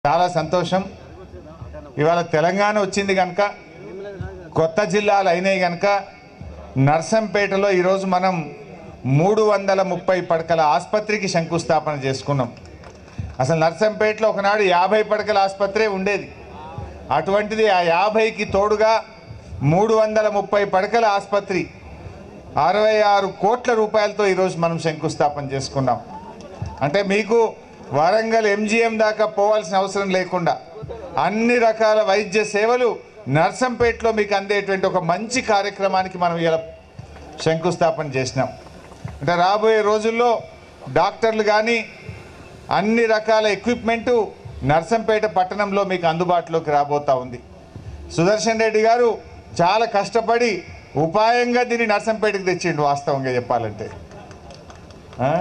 చాలా సంతోషం ఇవాళ తెలంగాణ వచ్చింది కనుక కొత్త జిల్లాలు అయినాయి కనుక నర్సంపేటలో ఈరోజు మనం మూడు వందల ముప్పై పడకల ఆసుపత్రికి శంకుస్థాపన చేసుకున్నాం అసలు నర్సంపేటలో ఒకనాడు యాభై పడకల ఆసుపత్రి ఉండేది అటువంటిది ఆ యాభైకి తోడుగా మూడు వందల ముప్పై పడకల ఆసుపత్రి అరవై ఆరు కోట్ల రూపాయలతో ఈరోజు మనం శంకుస్థాపన చేసుకున్నాం అంటే మీకు వరంగల్ ఎంజిఎం దాకా పోవాల్సిన అవసరం లేకుండా అన్ని రకాల వైద్య సేవలు నర్సంపేటలో మీకు అందేటువంటి ఒక మంచి కార్యక్రమానికి మనం ఇలా శంకుస్థాపన చేసినాం అంటే రాబోయే రోజుల్లో డాక్టర్లు కానీ అన్ని రకాల ఎక్విప్మెంటు నర్సంపేట పట్టణంలో మీకు అందుబాటులోకి రాబోతా ఉంది సుదర్శన్ రెడ్డి గారు చాలా కష్టపడి ఉపాయంగా దీన్ని నర్సంపేటకి తెచ్చిండు వాస్తవంగా చెప్పాలంటే ఆ?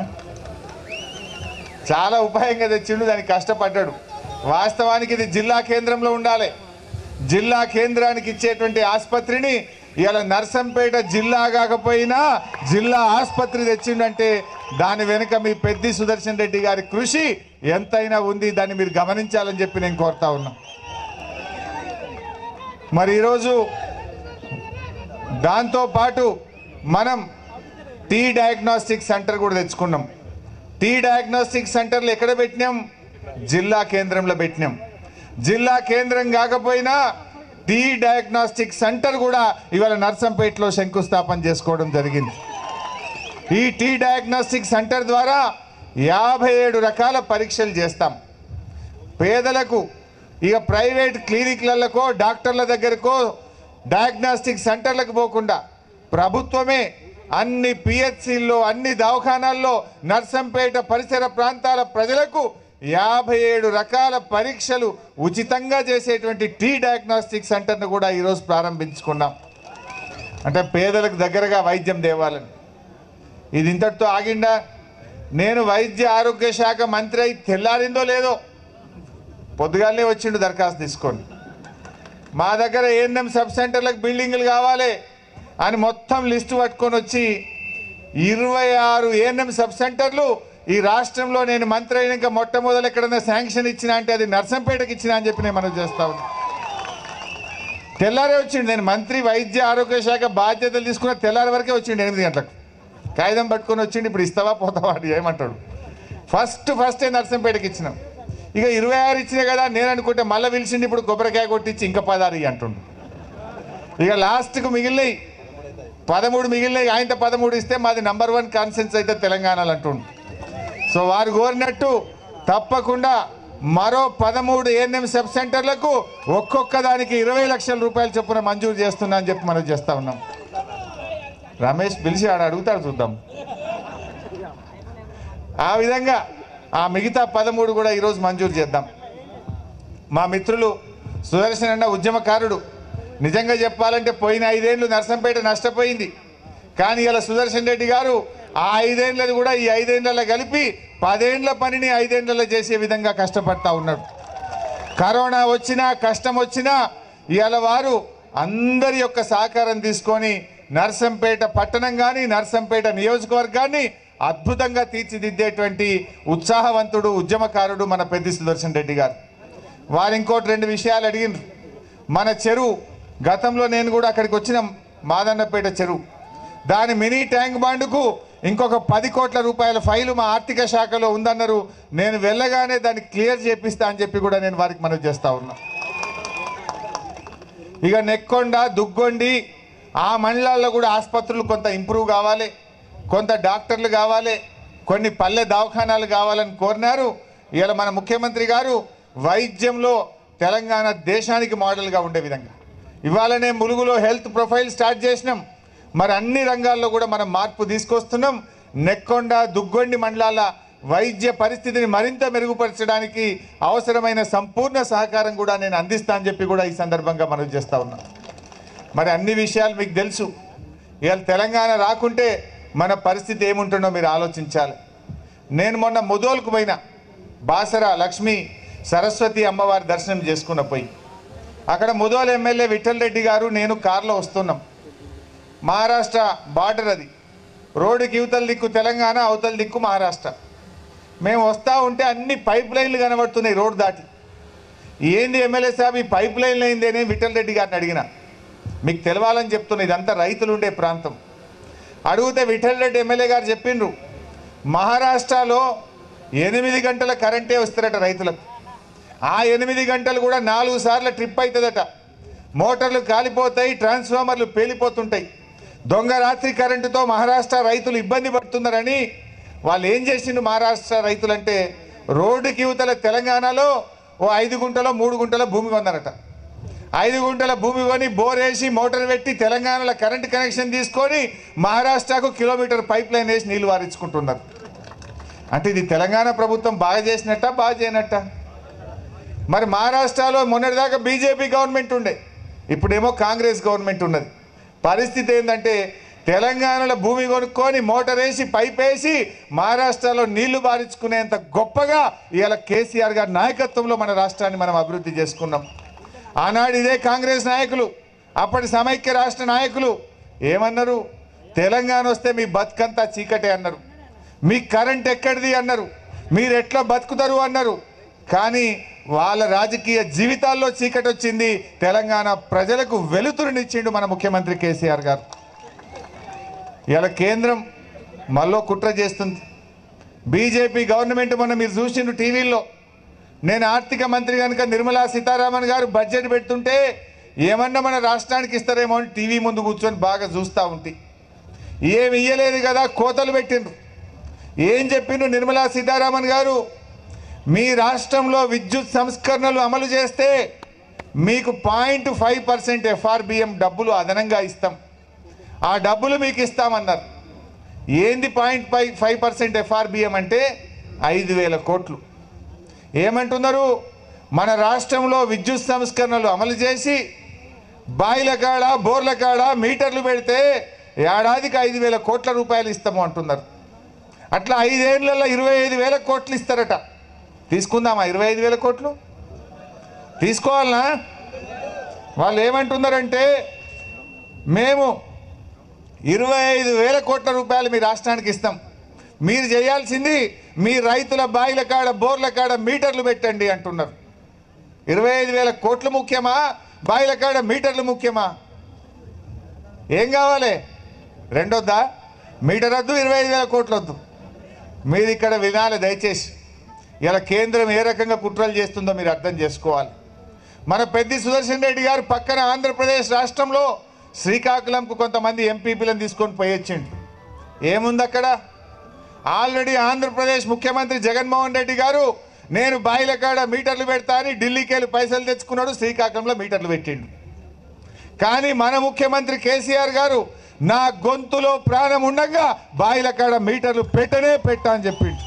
చాలా ఉపాయంగా తెచ్చిండు దానికి కష్టపడ్డాడు వాస్తవానికి ఇది జిల్లా కేంద్రంలో ఉండాలి జిల్లా కేంద్రానికి ఇచ్చేటువంటి ఆసుపత్రిని ఇలా నర్సంపేట జిల్లా కాకపోయినా జిల్లా ఆసుపత్రి తెచ్చిండంటే దాని వెనుక మీ పెద్ది సుదర్శన్ రెడ్డి గారి కృషి ఎంతైనా ఉంది దాన్ని మీరు గమనించాలని చెప్పి నేను కోరుతా ఉన్నా మరి ఈరోజు దాంతో పాటు మనం టీ డయాగ్నోస్టిక్ సెంటర్ కూడా తెచ్చుకున్నాం టీ డయాగ్నోస్టిక్ సెంటర్లు ఎక్కడ పెట్టినాం జిల్లా కేంద్రంలో పెట్టినాం జిల్లా కేంద్రం కాకపోయినా టీ డయాగ్నోస్టిక్ సెంటర్ కూడా ఇవాళ నర్సంపేటలో శంకుస్థాపన చేసుకోవడం జరిగింది ఈ టీ డయాగ్నోస్టిక్ సెంటర్ ద్వారా యాభై ఏడు రకాల పరీక్షలు చేస్తాం పేదలకు ఇక ప్రైవేట్ క్లినిక్లకో డాక్టర్ల దగ్గరకో డయాగ్నాస్టిక్ సెంటర్లకు పోకుండా ప్రభుత్వమే అన్ని పిహెచ్సిల్లో అన్ని దవాఖానాల్లో నర్సంపేట పరిసర ప్రాంతాల ప్రజలకు యాభై ఏడు రకాల పరీక్షలు ఉచితంగా చేసేటువంటి టీ డయాగ్నాస్టిక్ సెంటర్ను కూడా ఈరోజు ప్రారంభించుకున్నాం అంటే పేదలకు దగ్గరగా వైద్యం తేవాలని ఇది ఇంతటితో ఆగిండా నేను వైద్య ఆరోగ్య శాఖ మంత్రి అయి తెల్లారిందో లేదో పొద్దుగాలనే వచ్చిండు దరఖాస్తు తీసుకొని మా దగ్గర ఏఎన్ఎం సబ్ సెంటర్లకు బిల్డింగులు కావాలి అని మొత్తం లిస్టు పట్టుకొని వచ్చి ఇరవై ఆరు ఏఎన్ఎం సబ్ సెంటర్లు ఈ రాష్ట్రంలో నేను మంత్రి అయినాక మొట్టమొదలు ఎక్కడైనా శాంక్షన్ ఇచ్చినా అంటే అది నర్సంపేటకి ఇచ్చినా అని చెప్పి నేను మనం చేస్తా ఉన్నా తెల్లారే వచ్చిండు నేను మంత్రి వైద్య ఆరోగ్య శాఖ బాధ్యతలు తీసుకున్న తెల్లారి వరకే వచ్చిండు ఎనిమిది గంటలకు కాగితం పట్టుకొని వచ్చిండు ఇప్పుడు ఇస్తావా పోతావా అని ఏమంటాడు ఫస్ట్ ఫస్టే నర్సంపేటకి ఇచ్చినాం ఇక ఇరవై ఆరు ఇచ్చినాయి కదా నేను అనుకుంటే మళ్ళీ పిలిచిండి ఇప్పుడు కొబ్బరికాయ కొట్టించి ఇంకా పదారు ఇయ్యి అంటుండు ఇక లాస్ట్కు మిగిలినవి పదమూడు మిగిలినవి ఆయనతో పదమూడు ఇస్తే మాది నంబర్ వన్ కాన్సెన్స్ అయితే తెలంగాణలో అంటుండు సో వారు కోరినట్టు తప్పకుండా మరో పదమూడు ఏఎన్ఎం సబ్ సెంటర్లకు ఒక్కొక్క దానికి ఇరవై లక్షల రూపాయలు చొప్పున మంజూరు చేస్తున్నా అని చెప్పి మనం చేస్తా ఉన్నాం రమేష్ పిలిచి ఆడ అడుగుతాడు చూద్దాం ఆ విధంగా ఆ మిగతా పదమూడు కూడా ఈరోజు మంజూరు చేద్దాం మా మిత్రులు సుదర్శన్ అన్న ఉద్యమకారుడు నిజంగా చెప్పాలంటే పోయిన ఐదేళ్లు నర్సంపేట నష్టపోయింది కానీ ఇలా సుదర్శన్ రెడ్డి గారు ఆ ఐదేళ్లను కూడా ఈ ఐదేళ్లలో కలిపి పదేండ్ల పనిని ఐదేళ్లలో చేసే విధంగా కష్టపడతా ఉన్నాడు కరోనా వచ్చినా కష్టం వచ్చినా ఇవాళ వారు అందరి యొక్క సహకారం తీసుకొని నర్సంపేట పట్టణం కానీ నర్సంపేట నియోజకవర్గాన్ని అద్భుతంగా తీర్చిదిద్దేటువంటి ఉత్సాహవంతుడు ఉద్యమకారుడు మన పెద్ది సుదర్శన్ రెడ్డి గారు వారు ఇంకోటి రెండు విషయాలు అడిగినారు మన చెరువు గతంలో నేను కూడా అక్కడికి వచ్చిన మాదన్నపేట చెరువు దాని మినీ ట్యాంక్ బాండుకు ఇంకొక పది కోట్ల రూపాయల ఫైలు మా ఆర్థిక శాఖలో ఉందన్నారు నేను వెళ్ళగానే దాన్ని క్లియర్ చేపిస్తా అని చెప్పి కూడా నేను వారికి మనవి చేస్తా ఉన్నా ఇక నెక్కొండ దుగ్గొండి ఆ మండలాల్లో కూడా ఆసుపత్రులు కొంత ఇంప్రూవ్ కావాలి కొంత డాక్టర్లు కావాలి కొన్ని పల్లె దవాఖానాలు కావాలని కోరినారు ఇవాళ మన ముఖ్యమంత్రి గారు వైద్యంలో తెలంగాణ దేశానికి మోడల్గా ఉండే విధంగా ఇవాళనే ములుగులో హెల్త్ ప్రొఫైల్ స్టార్ట్ చేసినాం మరి అన్ని రంగాల్లో కూడా మనం మార్పు తీసుకొస్తున్నాం నెక్కొండ దుగ్గొండి మండలాల వైద్య పరిస్థితిని మరింత మెరుగుపరచడానికి అవసరమైన సంపూర్ణ సహకారం కూడా నేను అందిస్తా అని చెప్పి కూడా ఈ సందర్భంగా మనం చేస్తా ఉన్నాం మరి అన్ని విషయాలు మీకు తెలుసు ఇవాళ తెలంగాణ రాకుంటే మన పరిస్థితి ఏముంటుందో మీరు ఆలోచించాలి నేను మొన్న ముదోల్కు పోయినా బాసర లక్ష్మి సరస్వతి అమ్మవారి దర్శనం చేసుకున్న పోయి అక్కడ ముదోల్ ఎమ్మెల్యే విఠల్ రెడ్డి గారు నేను కారులో వస్తున్నాం మహారాష్ట్ర బార్డర్ అది రోడ్డుకి ఇవతల దిక్కు తెలంగాణ అవతల దిక్కు మహారాష్ట్ర మేము వస్తూ ఉంటే అన్ని పైప్ లైన్లు కనబడుతున్నాయి రోడ్ దాటి ఏంది ఎమ్మెల్యే సాబ్ ఈ పైప్ లైన్ అయింది అని విఠల్ రెడ్డి గారిని అడిగిన మీకు తెలవాలని చెప్తున్నా ఇదంతా రైతులు ఉండే ప్రాంతం అడిగితే విఠల్ రెడ్డి ఎమ్మెల్యే గారు చెప్పిండ్రు మహారాష్ట్రలో ఎనిమిది గంటల కరెంటే వస్తారట రైతులకు ఆ ఎనిమిది గంటలు కూడా నాలుగు సార్లు ట్రిప్ అవుతుందట మోటార్లు కాలిపోతాయి ట్రాన్స్ఫార్మర్లు పేలిపోతుంటాయి దొంగ రాత్రి కరెంటుతో మహారాష్ట్ర రైతులు ఇబ్బంది పడుతున్నారని వాళ్ళు ఏం చేసిండు మహారాష్ట్ర రైతులంటే రోడ్డుకి యువతల తెలంగాణలో ఓ ఐదు గుంటలో మూడు గుంటల భూమి కొన్నారట ఐదు గుంటల భూమి కొని బోర్ వేసి మోటార్ పెట్టి తెలంగాణలో కరెంట్ కనెక్షన్ తీసుకొని మహారాష్ట్రకు కిలోమీటర్ పైప్ లైన్ వేసి నీళ్లు వారించుకుంటున్నారు అంటే ఇది తెలంగాణ ప్రభుత్వం బాగా చేసినట్ట బాగా చేయనట్ట మరి మహారాష్ట్రలో మొన్నటిదాకా బీజేపీ గవర్నమెంట్ ఉండే ఇప్పుడేమో కాంగ్రెస్ గవర్నమెంట్ ఉన్నది పరిస్థితి ఏంటంటే తెలంగాణలో భూమి కొనుక్కొని మోటార్ వేసి పైప్ వేసి మహారాష్ట్రలో నీళ్లు బారించుకునేంత గొప్పగా ఇవాళ కేసీఆర్ గారి నాయకత్వంలో మన రాష్ట్రాన్ని మనం అభివృద్ధి చేసుకున్నాం ఆనాడు ఇదే కాంగ్రెస్ నాయకులు అప్పటి సమైక్య రాష్ట్ర నాయకులు ఏమన్నారు తెలంగాణ వస్తే మీ బతుకంతా చీకటే అన్నారు మీ కరెంట్ ఎక్కడిది అన్నారు మీరు ఎట్లా బతుకుతారు అన్నారు కానీ వాళ్ళ రాజకీయ జీవితాల్లో చీకటి వచ్చింది తెలంగాణ ప్రజలకు వెలుతురునిచ్చిండు మన ముఖ్యమంత్రి కేసీఆర్ గారు ఇలా కేంద్రం మళ్ళీ కుట్ర చేస్తుంది బీజేపీ గవర్నమెంట్ మొన్న మీరు చూసిండు టీవీల్లో నేను ఆర్థిక మంత్రి కనుక నిర్మలా సీతారామన్ గారు బడ్జెట్ పెడుతుంటే ఏమన్నా మన రాష్ట్రానికి ఇస్తారేమో అని టీవీ ముందు కూర్చొని బాగా చూస్తూ ఉంటే ఏమి ఇయ్యలేదు కదా కోతలు పెట్టిండ్రు ఏం చెప్పిండు నిర్మలా సీతారామన్ గారు మీ రాష్ట్రంలో విద్యుత్ సంస్కరణలు అమలు చేస్తే మీకు పాయింట్ ఫైవ్ పర్సెంట్ ఎఫ్ఆర్బిఎం డబ్బులు అదనంగా ఇస్తాం ఆ డబ్బులు మీకు ఇస్తామన్నారు ఏంది point five five percent FRBM అంటే ఐదు వేల కోట్లు ఏమంటున్నారు మన రాష్ట్రంలో విద్యుత్ సంస్కరణలు అమలు చేసి బాయిల కాడ బోర్ల కాడ మీటర్లు పెడితే ఏడాదికి ఐదు వేల కోట్ల రూపాయలు ఇస్తాము అంటున్నారు అట్లా ఐదేళ్లలో ఇరవై ఐదు వేల కోట్లు ఇస్తారట తీసుకుందామా ఇరవై ఐదు వేల కోట్లు తీసుకోవాలనా వాళ్ళు ఏమంటున్నారంటే మేము ఇరవై ఐదు వేల కోట్ల రూపాయలు మీ రాష్ట్రానికి ఇస్తాం మీరు చేయాల్సింది మీ రైతుల బాయిల కాడ బోర్ల కాడ మీటర్లు పెట్టండి అంటున్నారు ఇరవై ఐదు వేల కోట్లు ముఖ్యమా బాయిల కాడ మీటర్లు ముఖ్యమా ఏం కావాలి రెండొద్దా మీటర్ వద్దు ఇరవై ఐదు వేల కోట్లు వద్దు మీరు ఇక్కడ వినాలి దయచేసి ఇలా కేంద్రం ఏ రకంగా కుట్రలు చేస్తుందో మీరు అర్థం చేసుకోవాలి మన పెద్ది సుదర్శన్ రెడ్డి గారు పక్కన ఆంధ్రప్రదేశ్ రాష్ట్రంలో శ్రీకాకుళంకు కొంతమంది ఎంపీపీలను తీసుకొని పోయొచ్చిండు ఏముంది అక్కడ ఆల్రెడీ ఆంధ్రప్రదేశ్ ముఖ్యమంత్రి జగన్మోహన్ రెడ్డి గారు నేను బాయిల కాడ మీటర్లు పెడతా అని ఢిల్లీకి వెళ్ళి పైసలు తెచ్చుకున్నాడు శ్రీకాకుళంలో మీటర్లు పెట్టిండు కానీ మన ముఖ్యమంత్రి కేసీఆర్ గారు నా గొంతులో ప్రాణం ఉండగా బాయిల కాడ మీటర్లు పెట్టనే పెట్టా అని చెప్పిండు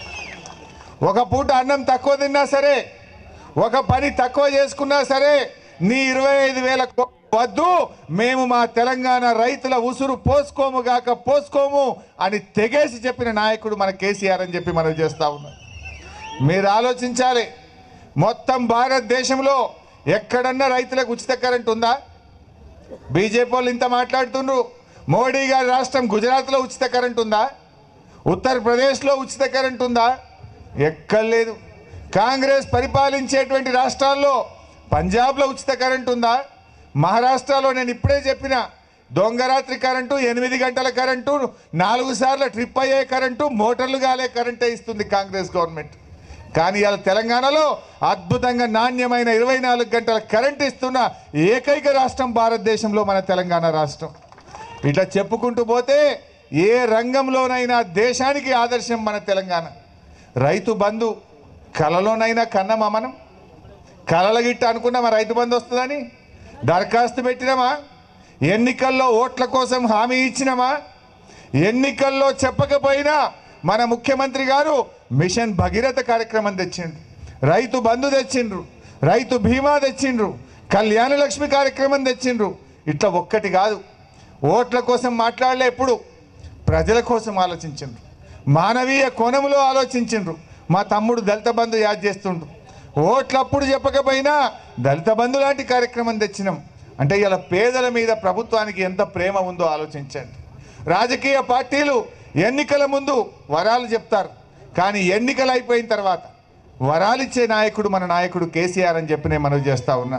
ఒక పూట అన్నం తక్కువ తిన్నా సరే ఒక పని తక్కువ చేసుకున్నా సరే నీ ఇరవై ఐదు వేల కో- వద్దు మేము మా తెలంగాణ రైతుల ఉసురు పోసుకోము గాక పోసుకోము అని తెగేసి చెప్పిన నాయకుడు మన కేసీఆర్ అని చెప్పి మనం చేస్తా ఉన్నాం మీరు ఆలోచించాలి మొత్తం భారతదేశంలో ఎక్కడన్నా రైతులకు ఉచిత కరెంట్ ఉందా బీజేపీ వాళ్ళు ఇంత మాట్లాడుతుండ్రు మోడీ గారి రాష్ట్రం గుజరాత్లో ఉచిత కరెంట్ ఉందా ఉత్తరప్రదేశ్లో ఉచిత కరెంట్ ఉందా ఎక్కడ లేదు కాంగ్రెస్ పరిపాలించేటువంటి రాష్ట్రాల్లో పంజాబ్లో ఉచిత కరెంట్ ఉందా మహారాష్ట్రలో నేను ఇప్పుడే చెప్పిన దొంగరాత్రి కరెంటు ఎనిమిది గంటల కరెంటు నాలుగు సార్లు ట్రిప్ అయ్యే కరెంటు మోటార్లు గాలే కరెంటే ఇస్తుంది కాంగ్రెస్ గవర్నమెంట్ కానీ ఇవాళ తెలంగాణలో అద్భుతంగా నాణ్యమైన ఇరవై నాలుగు గంటల కరెంట్ ఇస్తున్న ఏకైక రాష్ట్రం భారతదేశంలో మన తెలంగాణ రాష్ట్రం ఇట్లా చెప్పుకుంటూ పోతే ఏ రంగంలోనైనా దేశానికి ఆదర్శం మన తెలంగాణ రైతు బంధు కలలోనైనా కన్నమా మనం కలల గిట్ట అనుకున్నామా రైతు బంధు వస్తుందని దరఖాస్తు పెట్టినామా ఎన్నికల్లో ఓట్ల కోసం హామీ ఇచ్చినామా ఎన్నికల్లో చెప్పకపోయినా మన ముఖ్యమంత్రి గారు మిషన్ భగీరథ కార్యక్రమం తెచ్చిండ్రు రైతు బంధు తెచ్చిండ్రు రైతు బీమా తెచ్చిండ్రు కళ్యాణ లక్ష్మి కార్యక్రమం తెచ్చిండ్రు ఇట్లా ఒక్కటి కాదు ఓట్ల కోసం మాట్లాడలే ఎప్పుడు ప్రజల కోసం ఆలోచించిండ్రు మానవీయ కోణములో ఆలోచించిండ్రు మా తమ్ముడు దళిత బంధు యాద్ చేస్తుండ్రు ఓట్లప్పుడు చెప్పకపోయినా దళిత బంధు లాంటి కార్యక్రమం తెచ్చినాం అంటే ఇలా పేదల మీద ప్రభుత్వానికి ఎంత ప్రేమ ఉందో ఆలోచించండి రాజకీయ పార్టీలు ఎన్నికల ముందు వరాలు చెప్తారు కానీ ఎన్నికలు అయిపోయిన తర్వాత వరాలిచ్చే నాయకుడు మన నాయకుడు కేసీఆర్ అని చెప్పి నేను మనవి చేస్తా ఉన్నా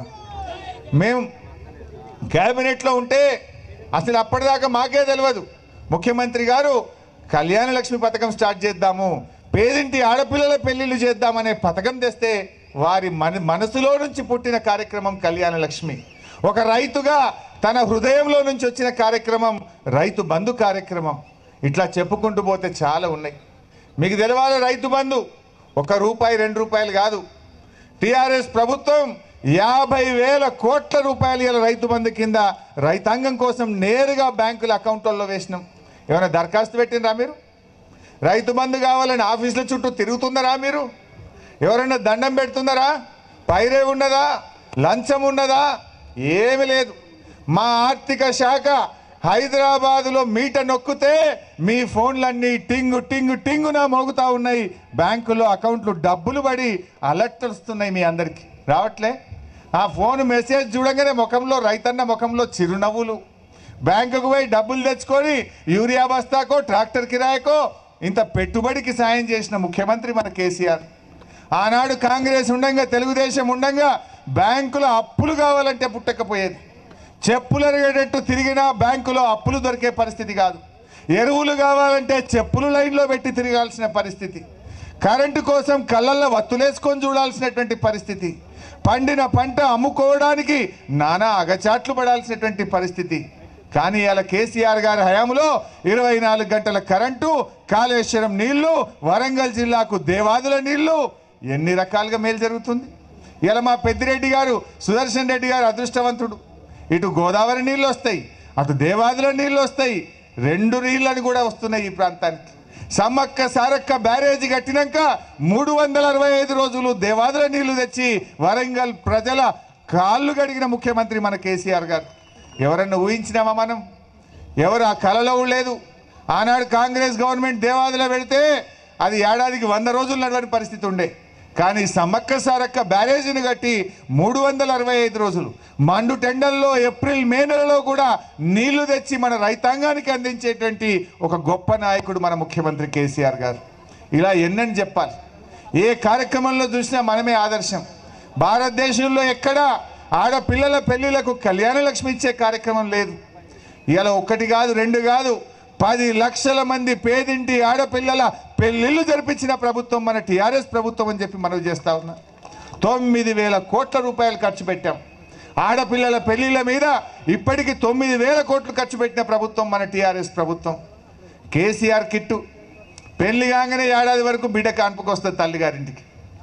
మేము క్యాబినెట్లో ఉంటే అసలు అప్పటిదాకా మాకే తెలియదు ముఖ్యమంత్రి గారు కళ్యాణ లక్ష్మి పథకం స్టార్ట్ చేద్దాము పేదింటి ఆడపిల్లల పెళ్లిళ్ళు చేద్దామనే పథకం తెస్తే వారి మన మనసులో నుంచి పుట్టిన కార్యక్రమం కళ్యాణ లక్ష్మి ఒక రైతుగా తన హృదయంలో నుంచి వచ్చిన కార్యక్రమం రైతు బంధు కార్యక్రమం ఇట్లా చెప్పుకుంటూ పోతే చాలా ఉన్నాయి మీకు తెలవాలి రైతు బంధు ఒక రూపాయి రెండు రూపాయలు కాదు టిఆర్ఎస్ ప్రభుత్వం యాభై వేల కోట్ల రూపాయలు ఇలా రైతు బంధు కింద రైతాంగం కోసం నేరుగా బ్యాంకుల అకౌంట్లలో వేసినాం ఏమైనా దరఖాస్తు పెట్టినరా మీరు రైతు బంధు కావాలని ఆఫీసుల చుట్టూ తిరుగుతున్నారా మీరు ఎవరైనా దండం పెడుతున్నారా పైరే ఉన్నదా లంచం ఉన్నదా ఏమి లేదు మా ఆర్థిక శాఖ హైదరాబాదులో మీట నొక్కితే మీ ఫోన్లన్నీ టింగు టింగు టింగున మోగుతా ఉన్నాయి బ్యాంకులో అకౌంట్లు డబ్బులు పడి అలర్ట్ వస్తున్నాయి మీ అందరికీ రావట్లే ఆ ఫోన్ మెసేజ్ చూడగానే ముఖంలో రైతన్న ముఖంలో చిరునవ్వులు బ్యాంకుకు పోయి డబ్బులు తెచ్చుకొని యూరియా బస్తాకో ట్రాక్టర్ కిరాయకో ఇంత పెట్టుబడికి సాయం చేసిన ముఖ్యమంత్రి మన కేసీఆర్ ఆనాడు కాంగ్రెస్ ఉండంగా తెలుగుదేశం ఉండంగా బ్యాంకులో అప్పులు కావాలంటే పుట్టకపోయేది చెప్పులు ఎరగేటట్టు తిరిగినా బ్యాంకులో అప్పులు దొరికే పరిస్థితి కాదు ఎరువులు కావాలంటే చెప్పులు లైన్లో పెట్టి తిరగాల్సిన పరిస్థితి కరెంటు కోసం కళ్ళల్లో వత్తులేసుకొని చూడాల్సినటువంటి పరిస్థితి పండిన పంట అమ్ముకోవడానికి నానా అగచాట్లు పడాల్సినటువంటి పరిస్థితి కానీ ఇలా కేసీఆర్ గారి హయాంలో ఇరవై నాలుగు గంటల కరెంటు కాళేశ్వరం నీళ్లు వరంగల్ జిల్లాకు దేవాదుల నీళ్లు ఎన్ని రకాలుగా మేలు జరుగుతుంది ఇలా మా పెద్దిరెడ్డి గారు సుదర్శన్ రెడ్డి గారు అదృష్టవంతుడు ఇటు గోదావరి నీళ్ళు వస్తాయి అటు దేవాదుల నీళ్ళు వస్తాయి రెండు నీళ్ళని కూడా వస్తున్నాయి ఈ ప్రాంతానికి సమ్మక్క సారక్క బ్యారేజీ కట్టినాక మూడు వందల అరవై ఐదు రోజులు దేవాదుల నీళ్లు తెచ్చి వరంగల్ ప్రజల కాళ్ళు గడిగిన ముఖ్యమంత్రి మన కేసీఆర్ గారు ఎవరన్నా ఊహించినామా మనం ఎవరు ఆ కలలో లేదు ఆనాడు కాంగ్రెస్ గవర్నమెంట్ దేవాదుల పెడితే అది ఏడాదికి వంద రోజులు నడవని పరిస్థితి ఉండే కానీ సమ్మక్క సారక్క బ్యారేజీని కట్టి మూడు వందల అరవై ఐదు రోజులు మండు టెండల్లో ఏప్రిల్ మే నెలలో కూడా నీళ్లు తెచ్చి మన రైతాంగానికి అందించేటువంటి ఒక గొప్ప నాయకుడు మన ముఖ్యమంత్రి కేసీఆర్ గారు ఇలా ఎన్నని చెప్పాలి ఏ కార్యక్రమంలో చూసినా మనమే ఆదర్శం భారతదేశంలో ఎక్కడా ఆడపిల్లల పెళ్లిలకు కళ్యాణ లక్ష్మి ఇచ్చే కార్యక్రమం లేదు ఇలా ఒక్కటి కాదు రెండు కాదు పది లక్షల మంది పేదింటి ఆడపిల్లల పెళ్లిళ్ళు జరిపించిన ప్రభుత్వం మన టీఆర్ఎస్ ప్రభుత్వం అని చెప్పి మనవి చేస్తా ఉన్నా తొమ్మిది వేల కోట్ల రూపాయలు ఖర్చు పెట్టాం ఆడపిల్లల పెళ్లిళ్ళ మీద ఇప్పటికి తొమ్మిది వేల కోట్లు ఖర్చు పెట్టిన ప్రభుత్వం మన టీఆర్ఎస్ ప్రభుత్వం కేసీఆర్ కిట్టు పెళ్లి కాగానే ఏడాది వరకు బిడ్డ కాన్పుకు వస్తుంది తల్లిగారింటికి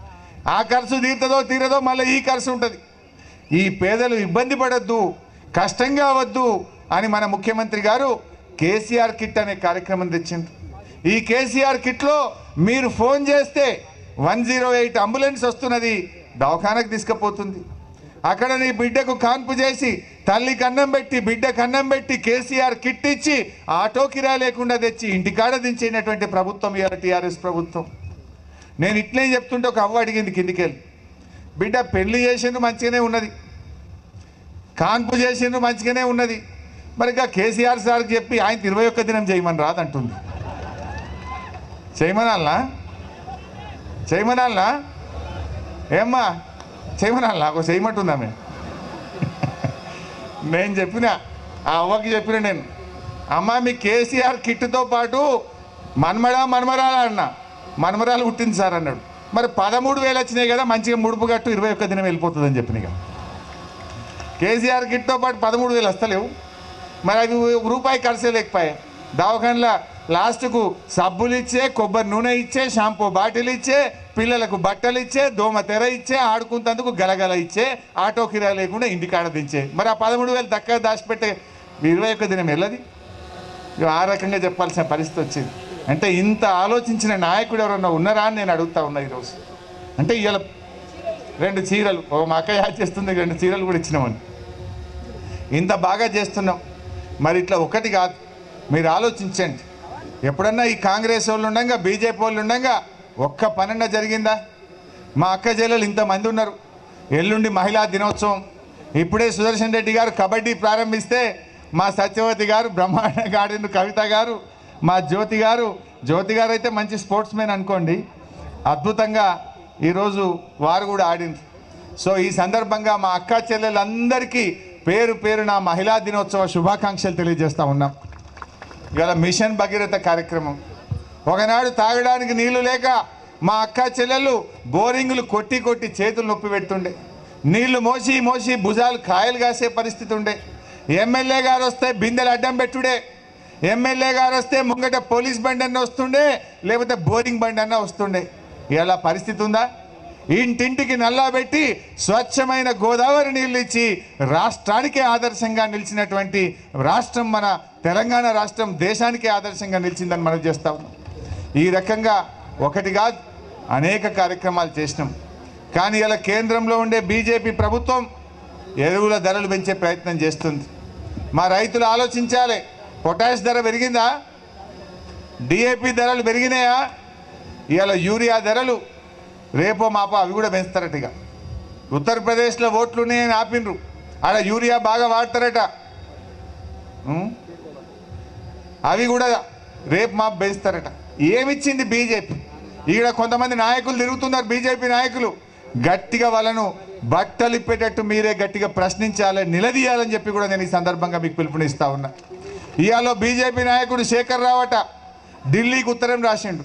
ఆ ఖర్చు తీరుతుందో తీరదో మళ్ళీ ఈ ఖర్చు ఉంటుంది ఈ పేదలు ఇబ్బంది పడద్దు కష్టం కావద్దు అని మన ముఖ్యమంత్రి గారు కేసీఆర్ కిట్ అనే కార్యక్రమం తెచ్చిండ్రు ఈ కేసీఆర్ కిట్లో మీరు ఫోన్ చేస్తే వన్ జీరో ఎయిట్ అంబులెన్స్ వస్తున్నది దవాఖానకు తీసుకుపోతుంది అక్కడ నీ బిడ్డకు కాన్పు చేసి తల్లి కన్నం పెట్టి బిడ్డ కన్నం పెట్టి కేసీఆర్ కిట్ ఇచ్చి ఆటో కిరా లేకుండా తెచ్చి ఇంటికాడ దించేటటువంటి ప్రభుత్వం ఇవాళ టీఆర్ఎస్ ప్రభుత్వం నేను ఇట్లే చెప్తుంటే ఒక అవ్వ అడిగింది కిందికెళ్ళి బిడ్డ పెళ్లి చేసిండ్రు మంచిగానే ఉన్నది కాన్పు చేసిండ్రు మంచిగానే ఉన్నది మరి ఇక కేసీఆర్ సార్కి చెప్పి ఆయన ఇరవై ఒక్క దినం చేయమని రాదంటుంది చేయమనాలనా చేయమనాలనా ఏమ్మా చేయమనాలనా ఒక చేయమంటుందా మేము నేను చెప్పిన ఆ అవ్వకి చెప్పిన నేను అమ్మ మీ కేసీఆర్ కిట్తో పాటు మన్మడా మన్మరాలా అన్న మన్మరాలు పుట్టింది సార్ అన్నాడు మరి పదమూడు వేలు వచ్చినాయి కదా మంచిగా ముడుపు కట్టు ఇరవై ఒక్క దినం వెళ్ళిపోతుందని చెప్పిన ఇక కేసీఆర్ కిట్తో పాటు పదమూడు వేలు వస్తలేవు మరి అవి ఒక రూపాయి ఖర్చే లేకపోయాయి దవాఖానలో లాస్ట్కు సబ్బులు ఇచ్చే కొబ్బరి నూనె ఇచ్చే షాంపూ బాటిల్ ఇచ్చే పిల్లలకు బట్టలు ఇచ్చే దోమ తెర ఇచ్చే ఆడుకుంటందుకు గలగల ఇచ్చే ఆటో కిరాయి లేకుండా ఇంటికాడ దించే మరి ఆ పదమూడు వేలు దక్క దాచిపెట్టే ఇరవై ఒక్క దినం వెళ్ళది ఇక ఆ రకంగా చెప్పాల్సిన పరిస్థితి వచ్చింది అంటే ఇంత ఆలోచించిన నాయకుడు ఎవరన్నా ఉన్నారా అని నేను అడుగుతా ఉన్నా ఈరోజు అంటే ఇవాళ రెండు చీరలు ఒక మా అక్క యాడ్ చేస్తుంది రెండు చీరలు కూడా ఇచ్చినామని ఇంత బాగా చేస్తున్నాం మరి ఇట్లా ఒకటి కాదు మీరు ఆలోచించండి ఎప్పుడన్నా ఈ కాంగ్రెస్ వాళ్ళు ఉండగా బీజేపీ వాళ్ళు ఉండగా ఒక్క పనన్నా జరిగిందా మా అక్క చెల్లెలు ఇంతమంది ఉన్నారు ఎల్లుండి మహిళా దినోత్సవం ఇప్పుడే సుదర్శన్ రెడ్డి గారు కబడ్డీ ప్రారంభిస్తే మా సత్యవతి గారు బ్రహ్మాండంగా ఆడిన కవిత గారు మా జ్యోతి గారు జ్యోతి గారు అయితే మంచి స్పోర్ట్స్ మెన్ అనుకోండి అద్భుతంగా ఈరోజు వారు కూడా ఆడిండ్రు సో ఈ సందర్భంగా మా అక్క చెల్లెలందరికీ పేరు పేరు నా మహిళా దినోత్సవ శుభాకాంక్షలు తెలియజేస్తా ఉన్నాం ఇవాళ మిషన్ భగీరథ కార్యక్రమం ఒకనాడు తాగడానికి నీళ్లు లేక మా అక్క చెల్లెళ్ళు బోరింగులు కొట్టి కొట్టి చేతులు నొప్పి పెడుతుండే నీళ్లు మోసి మోసి భుజాలు కాయలు కాసే పరిస్థితి ఉండే ఎమ్మెల్యే గారు వస్తే బిందెలు అడ్డం పెట్టుడే ఎమ్మెల్యే గారు వస్తే ముంగట పోలీస్ బండి అన్న వస్తుండే లేకపోతే బోరింగ్ బండి అన్న వస్తుండే ఇలా పరిస్థితి ఉందా ఇంటింటికి నల్లా పెట్టి స్వచ్ఛమైన గోదావరి నీళ్ళు ఇచ్చి రాష్ట్రానికే ఆదర్శంగా నిలిచినటువంటి రాష్ట్రం మన తెలంగాణ రాష్ట్రం దేశానికే ఆదర్శంగా నిలిచిందని మనం చేస్తా ఉన్నాం ఈ రకంగా ఒకటి కాదు అనేక కార్యక్రమాలు చేసినాం కానీ ఇలా కేంద్రంలో ఉండే బీజేపీ ప్రభుత్వం ఎరువుల ధరలు పెంచే ప్రయత్నం చేస్తుంది మా రైతులు ఆలోచించాలి పొటాష్ ధర పెరిగిందా డిఏపి ధరలు పెరిగినాయా ఇవాళ యూరియా ధరలు రేపో మాపో అవి కూడా పెంచుతారట ఇక ఉత్తరప్రదేశ్లో ఓట్లు ఉన్నాయని ఆపినరు ఆడ యూరియా బాగా వాడతారట ఉం? అవి కూడా రేపు మాపు పెంచుతారట ఏమిచ్చింది బీజేపీ ఈడ కొంతమంది నాయకులు తిరుగుతున్నారు బీజేపీ నాయకులు గట్టిగా వాళ్ళను బట్టలు ఇప్పేటట్టు మీరే గట్టిగా ప్రశ్నించాలి నిలదీయాలని చెప్పి కూడా నేను ఈ సందర్భంగా మీకు పిలుపునిస్తా ఉన్నా ఇవాళ బీజేపీ నాయకుడు శేఖర్ రావట ఢిల్లీకి ఉత్తరం రాసిండు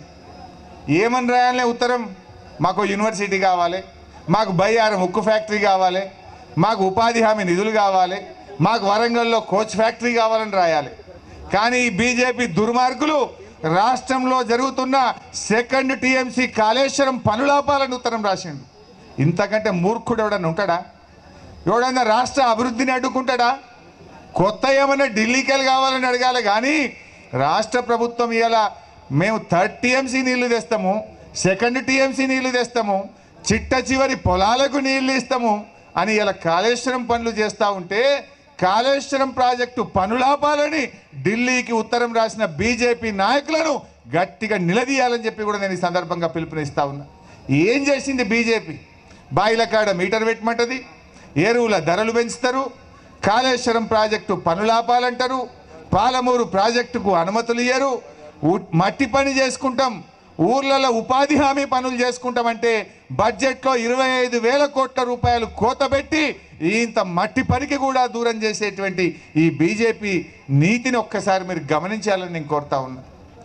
ఏమని రాయాలనే ఉత్తరం మాకు యూనివర్సిటీ కావాలి మాకు బయ్యారం ఉక్కు ఫ్యాక్టరీ కావాలి మాకు ఉపాధి హామీ నిధులు కావాలి మాకు వరంగల్లో కోచ్ ఫ్యాక్టరీ కావాలని రాయాలి కానీ ఈ బీజేపీ దుర్మార్గులు రాష్ట్రంలో జరుగుతున్న సెకండ్ టీఎంసీ కాళేశ్వరం పనులాపాలని ఉత్తరం రాసిండు ఇంతకంటే మూర్ఖుడు ఎవడన్నా ఉంటాడా ఎవడన్నా రాష్ట్ర అభివృద్ధిని అడ్డుకుంటాడా కొత్త ఏమైనా ఢిల్లీకి వెళ్ళి కావాలని అడగాలి కానీ రాష్ట్ర ప్రభుత్వం ఇలా మేము థర్డ్ టీఎంసీ నీళ్లు తెస్తాము సెకండ్ టీఎంసీ నీళ్లు తెస్తాము చిట్ట చివరి పొలాలకు నీళ్లు ఇస్తాము అని ఇలా కాళేశ్వరం పనులు చేస్తూ ఉంటే కాళేశ్వరం ప్రాజెక్టు పనులాపాలని ఢిల్లీకి ఉత్తరం రాసిన బీజేపీ నాయకులను గట్టిగా నిలదీయాలని చెప్పి కూడా నేను ఈ సందర్భంగా పిలుపునిస్తా ఉన్నా ఏం చేసింది బీజేపీ బాయిల కాడ మీటర్ పెట్టమంటది ఎరువుల ధరలు పెంచుతారు కాళేశ్వరం ప్రాజెక్టు పనులాపాలంటారు పాలమూరు ప్రాజెక్టుకు అనుమతులు ఇయ్యరు ఊ- మట్టి పని చేసుకుంటాం ఊర్లలో ఉపాధి హామీ పనులు చేసుకుంటామంటే బడ్జెట్లో ఇరవై ఐదు వేల కోట్ల రూపాయలు కోత పెట్టి ఇంత మట్టి పనికి కూడా దూరం చేసేటువంటి ఈ బీజేపీ నీతిని ఒక్కసారి మీరు గమనించాలని నేను కోరుతా ఉన్నా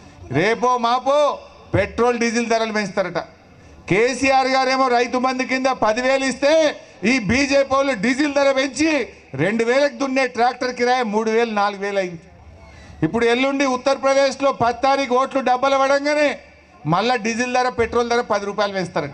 రేపో మాపో పెట్రోల్ డీజిల్ ధరలు పెంచుతారట కేసీఆర్ గారేమో రైతు బంధు కింద పదివేలు ఇస్తే ఈ బీజేపీ వాళ్ళు డీజిల్ ధర పెంచి రెండు వేలకు దున్నే ట్రాక్టర్ కిరాయి మూడు వేలు నాలుగు వేలు అయింది ఇప్పుడు ఎల్లుండి ఉత్తరప్రదేశ్లో పది తారీఖు ఓట్లు డబ్బలు పడంగానే మళ్ళా డీజిల్ ధర పెట్రోల్ ధర పది రూపాయలు వేస్తారట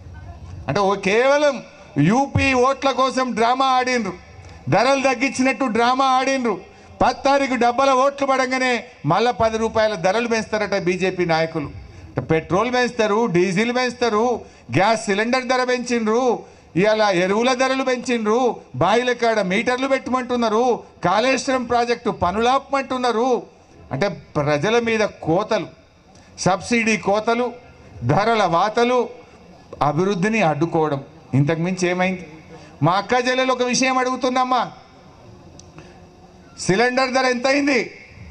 అంటే ఓ కేవలం యూపీ ఓట్ల కోసం డ్రామా ఆడినరు ధరలు తగ్గించినట్టు డ్రామా ఆడినరు పది తారీఖు డబ్బల ఓట్లు పడంగానే మళ్ళా పది రూపాయల ధరలు పెంచుతారట బీజేపీ నాయకులు పెట్రోల్ పెంచుతారు డీజిల్ పెంచుతారు గ్యాస్ సిలిండర్ ధర పెంచిండ్రు ఇవాళ ఎరువుల ధరలు పెంచిండ్రు బాయిల కాడ మీటర్లు పెట్టమంటున్నారు కాళేశ్వరం ప్రాజెక్టు పనులాపమంటున్నారు అంటే ప్రజల మీద కోతలు సబ్సిడీ కోతలు ధరల వాతలు అభివృద్ధిని అడ్డుకోవడం ఇంతకు మించి ఏమైంది మా అక్క చెల్లెలు ఒక విషయం అడుగుతున్నామ్మా సిలిండర్ ధర ఎంత అయింది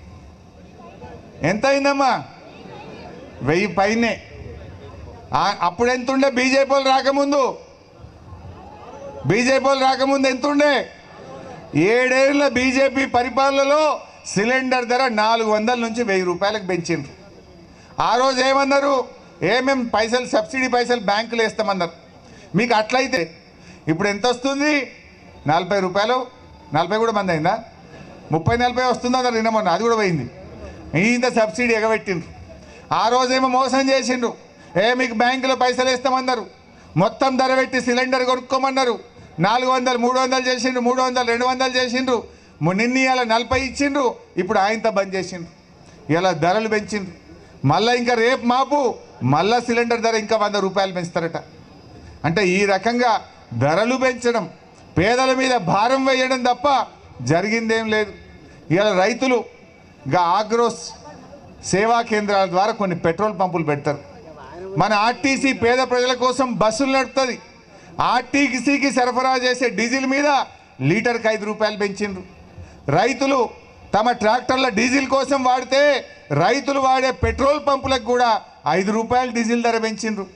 ఎంత అయిందమ్మా వెయ్యి పైనే ఆ- అప్పుడు ఎంత ఉండే బీజేపీ వాళ్ళు రాకముందు బీజేపీ వాళ్ళు రాకముందు ఎంత ఉండే ఏడేళ్ల బీజేపీ పరిపాలనలో సిలిండర్ ధర నాలుగు వందల నుంచి వెయ్యి రూపాయలకు పెంచిండ్రు ఆ రోజు ఏమన్నారు ఏమేం పైసలు సబ్సిడీ పైసలు బ్యాంకులు వేస్తామన్నారు మీకు అట్లయితే ఇప్పుడు ఎంత వస్తుంది నలభై రూపాయలు నలభై కూడా మంది అయిందా ముప్పై నలభై వస్తుందన్నారు నిన్న మొన్న అది కూడా పోయింది ఇంత సబ్సిడీ ఎగబెట్టిండ్రు ఆ రోజేమో మోసం చేసిండ్రు ఏ మీకు బ్యాంకులో పైసలు వేస్తామన్నారు మొత్తం ధర పెట్టి సిలిండర్ కొనుక్కోమన్నారు నాలుగు వందలు మూడు వందలు చేసిండ్రు మూడు వందలు రెండు వందలు చేసిండ్రు ము- నిన్న ఇవాళ నలభై ఇచ్చిండ్రు ఇప్పుడు ఆయనతో బంద్ చేసిండ్రు ఇలా ధరలు పెంచిండ్రు మళ్ళీ ఇంకా రేపు మాపు మళ్ళా సిలిండర్ ధర ఇంకా వంద రూపాయలు పెంచుతారట అంటే ఈ రకంగా ధరలు పెంచడం పేదల మీద భారం వేయడం తప్ప జరిగిందేం లేదు ఇవాళ రైతులు ఇంకా ఆగ్రోస్ సేవా కేంద్రాల ద్వారా కొన్ని పెట్రోల్ పంపులు పెడతారు మన ఆర్టీసీ పేద ప్రజల కోసం బస్సులు నడుపుతుంది ఆర్టీసీకి సరఫరా చేసే డీజిల్ మీద లీటర్కి ఐదు రూపాయలు పెంచిండ్రు రైతులు తమ ట్రాక్టర్ల డీజిల్ కోసం వాడితే రైతులు వాడే పెట్రోల్ పంపులకు కూడా ఐదు రూపాయలు డీజిల్ ధర పెంచిండ్రు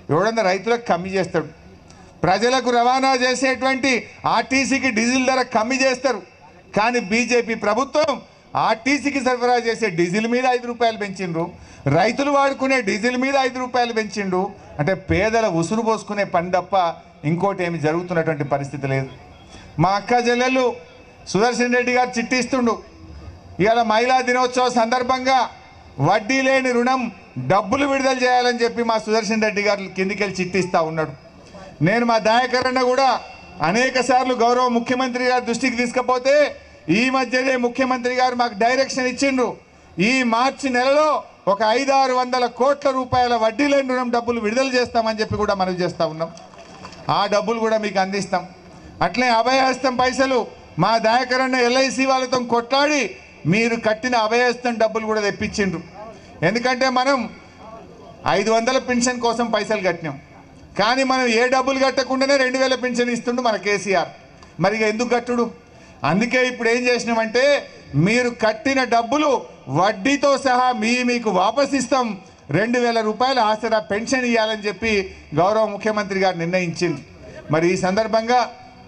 ఎవడన్నా రైతులకు కమ్మి చేస్తాడు ప్రజలకు రవాణా చేసేటువంటి ఆర్టీసీకి డీజిల్ ధర కమ్మి చేస్తారు కానీ బీజేపీ ప్రభుత్వం ఆర్టీసీకి సరఫరా చేసే డీజిల్ మీద ఐదు రూపాయలు పెంచిండ్రు రైతులు వాడుకునే డీజిల్ మీద ఐదు రూపాయలు పెంచిండు అంటే పేదల ఉసురు పోసుకునే పని తప్ప ఇంకోటి ఏమి జరుగుతున్నటువంటి పరిస్థితి లేదు మా అక్క చెల్లెళ్ళు సుదర్శన్ రెడ్డి గారు చిట్టిస్తుండు ఇవాళ మహిళా దినోత్సవ సందర్భంగా వడ్డీ లేని రుణం డబ్బులు విడుదల చేయాలని చెప్పి మా సుదర్శన్ రెడ్డి గారు కిందికెళ్ళి చిట్టిస్తూ ఉన్నాడు నేను మా దయాకరణ కూడా అనేక సార్లు గౌరవ ముఖ్యమంత్రి గారి దృష్టికి తీసుకపోతే ఈ మధ్యనే ముఖ్యమంత్రి గారు మాకు డైరెక్షన్ ఇచ్చిండ్రు ఈ మార్చి నెలలో ఒక ఐదారు వందల కోట్ల రూపాయల వడ్డీ లేని రుణం డబ్బులు విడుదల చేస్తామని చెప్పి కూడా మనవి చేస్తూ ఉన్నాం ఆ డబ్బులు కూడా మీకు అందిస్తాం అట్లే అభయహస్తం పైసలు మా దయాకరణ ఎల్ఐసి వాళ్ళతో కొట్లాడి మీరు కట్టిన అభయహస్తం డబ్బులు కూడా తెప్పించిండ్రు ఎందుకంటే మనం ఐదు వందల పెన్షన్ కోసం పైసలు కట్టినాం కానీ మనం ఏ డబ్బులు కట్టకుండానే రెండు వేల పెన్షన్ ఇస్తుండు మన కేసీఆర్ మరి ఇక ఎందుకు కట్టుడు అందుకే ఇప్పుడు ఏం చేసినామంటే మీరు కట్టిన డబ్బులు వడ్డీతో సహా మీ మీకు వాపస్ ఇస్తాం రెండు వేల రూపాయల ఆసరా పెన్షన్ ఇవ్వాలని చెప్పి గౌరవ ముఖ్యమంత్రి గారు నిర్ణయించింది మరి ఈ సందర్భంగా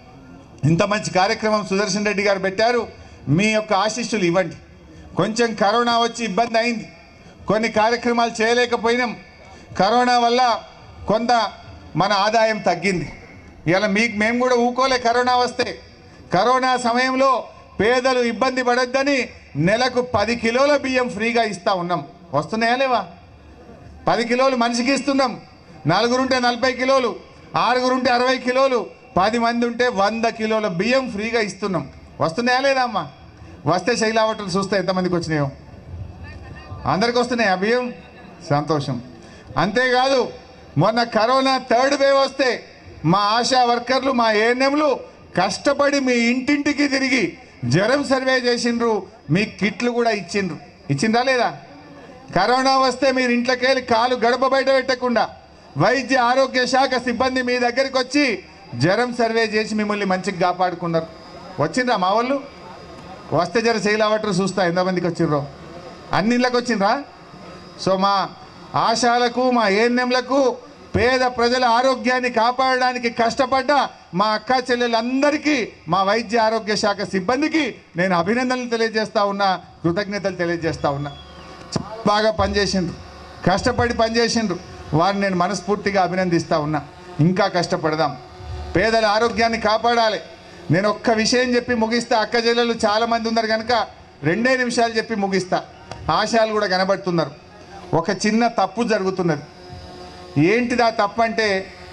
ఇంత మంచి కార్యక్రమం సుదర్శన్ రెడ్డి గారు పెట్టారు మీ యొక్క ఆశీస్సులు ఇవ్వండి కొంచెం కరోనా వచ్చి ఇబ్బంది అయింది కొన్ని కార్యక్రమాలు చేయలేకపోయినాం కరోనా వల్ల కొంత మన ఆదాయం తగ్గింది ఇలా మీకు మేము కూడా ఊకోలే కరోనా వస్తే కరోనా సమయంలో పేదలు ఇబ్బంది పడొద్దని నెలకు పది కిలోల బియ్యం ఫ్రీగా ఇస్తా ఉన్నాం వస్తున్నాయా లేవా పది కిలోలు మనిషికి ఇస్తున్నాం నలుగురుంటే నలభై కిలోలు ఆరుగురుంటే అరవై కిలోలు పది మంది ఉంటే వంద కిలోల బియ్యం ఫ్రీగా ఇస్తున్నాం వస్తున్నాయా లేదా అమ్మా వస్తే శైలావటలు చూస్తే ఎంతమందికి వచ్చినాయో అందరికి వస్తున్నాయి ఆ బియ్యం సంతోషం అంతేకాదు మొన్న కరోనా థర్డ్ వేవ్ వస్తే మా ఆశా వర్కర్లు మా ఏఎన్ఎంలు కష్టపడి మీ ఇంటింటికి తిరిగి జ్వరం సర్వే చేసిండ్రు మీ కిట్లు కూడా ఇచ్చిండ్రు ఇచ్చిండ్రా లేదా కరోనా వస్తే మీరు ఇంట్లోకి వెళ్ళి కాలు గడప బయట పెట్టకుండా వైద్య ఆరోగ్య శాఖ సిబ్బంది మీ దగ్గరికి వచ్చి జ్వరం సర్వే చేసి మిమ్మల్ని మంచిగా కాపాడుకున్నారు వచ్చిండ్రా మా వాళ్ళు వస్తే జర చేయలేవట్రు చూస్తా ఎంతమందికి వచ్చిండ్రో అన్ని ఇళ్ళకి వచ్చిండ్రా సో మా ఆశాలకు మా ఏఎన్ఎంలకు పేద ప్రజల ఆరోగ్యాన్ని కాపాడడానికి కష్టపడ్డ మా అక్క చెల్లెలందరికీ మా వైద్య ఆరోగ్య శాఖ సిబ్బందికి నేను అభినందనలు తెలియజేస్తా ఉన్నా కృతజ్ఞతలు తెలియజేస్తా ఉన్నా చాలా బాగా పనిచేసిండ్రు కష్టపడి పనిచేసిండ్రు వారిని నేను మనస్ఫూర్తిగా అభినందిస్తా ఉన్నా ఇంకా కష్టపడదాం పేదల ఆరోగ్యాన్ని కాపాడాలి నేను ఒక్క విషయం చెప్పి ముగిస్తా అక్క చెల్లెలు చాలామంది ఉన్నారు కనుక రెండే నిమిషాలు చెప్పి ముగిస్తా ఆశాలు కూడా కనబడుతున్నారు ఒక చిన్న తప్పు జరుగుతున్నది ఏంటిదా తప్పు అంటే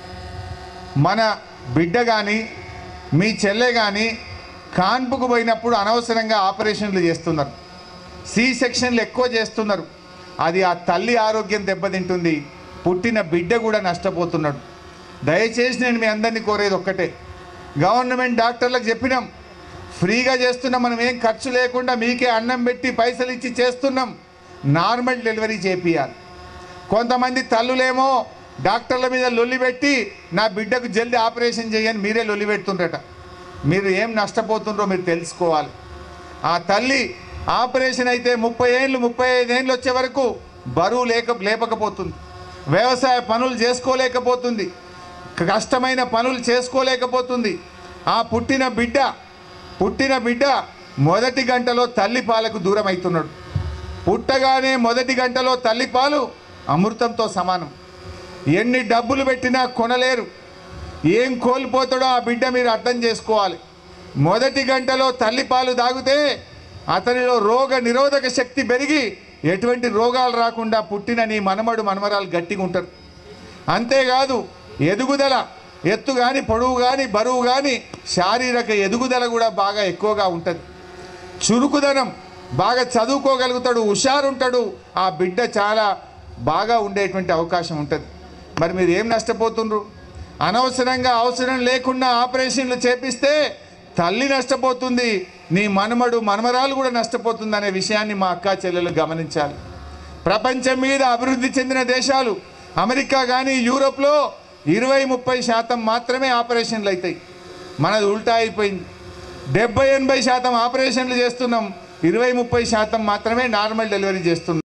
మన బిడ్డ కానీ మీ చెల్లె కానీ కాన్పుకు పోయినప్పుడు అనవసరంగా ఆపరేషన్లు చేస్తున్నారు సి సెక్షన్లు ఎక్కువ చేస్తున్నారు అది ఆ తల్లి ఆరోగ్యం దెబ్బతింటుంది పుట్టిన బిడ్డ కూడా నష్టపోతున్నాడు దయచేసి నేను మీ అందరినీ కోరేది ఒక్కటే గవర్నమెంట్ డాక్టర్లకు చెప్పినాం ఫ్రీగా చేస్తున్నాం మనం ఏం ఖర్చు లేకుండా మీకే అన్నం పెట్టి పైసలు ఇచ్చి చేస్తున్నాం నార్మల్ డెలివరీ చేపియాలి కొంతమంది తల్లులేమో డాక్టర్ల మీద లొల్లి పెట్టి నా బిడ్డకు జల్దీ ఆపరేషన్ చేయని మీరే లొల్లి పెడుతుండ్రట మీరు ఏం నష్టపోతుండ్రో మీరు తెలుసుకోవాలి ఆ తల్లి ఆపరేషన్ అయితే ముప్పై ఏళ్ళు ముప్పై ఐదు ఏళ్ళు వచ్చే వరకు బరువు లేక లేపకపోతుంది వ్యవసాయ పనులు చేసుకోలేకపోతుంది కష్టమైన పనులు చేసుకోలేకపోతుంది ఆ పుట్టిన బిడ్డ పుట్టిన బిడ్డ మొదటి గంటలో తల్లి పాలకు దూరం అవుతున్నాడు పుట్టగానే మొదటి గంటలో తల్లిపాలు అమృతంతో సమానం ఎన్ని డబ్బులు పెట్టినా కొనలేరు ఏం కోల్పోతాడో ఆ బిడ్డ మీరు అర్థం చేసుకోవాలి మొదటి గంటలో తల్లిపాలు తాగితే అతనిలో రోగ నిరోధక శక్తి పెరిగి ఎటువంటి రోగాలు రాకుండా పుట్టిన నీ మనమడు మనమరాలు గట్టిగా ఉంటారు అంతేకాదు ఎదుగుదల ఎత్తు కానీ పొడవు కానీ బరువు కానీ శారీరక ఎదుగుదల కూడా బాగా ఎక్కువగా ఉంటుంది చురుకుదనం బాగా చదువుకోగలుగుతాడు హుషారుంటాడు ఆ బిడ్డ చాలా బాగా ఉండేటువంటి అవకాశం ఉంటుంది మరి మీరు ఏం నష్టపోతుండ్రు అనవసరంగా అవసరం లేకుండా ఆపరేషన్లు చేపిస్తే తల్లి నష్టపోతుంది నీ మనమడు మనమరాలు కూడా నష్టపోతుంది అనే విషయాన్ని మా అక్క చెల్లెలు గమనించాలి ప్రపంచం మీద అభివృద్ధి చెందిన దేశాలు అమెరికా కానీ యూరోప్లో ఇరవై ముప్పై శాతం మాత్రమే ఆపరేషన్లు అవుతాయి మనది ఉల్టా అయిపోయింది డెబ్బై ఎనభై శాతం ఆపరేషన్లు చేస్తున్నాం ఇరవై ముప్పై శాతం మాత్రమే నార్మల్ డెలివరీ చేస్తున్నాం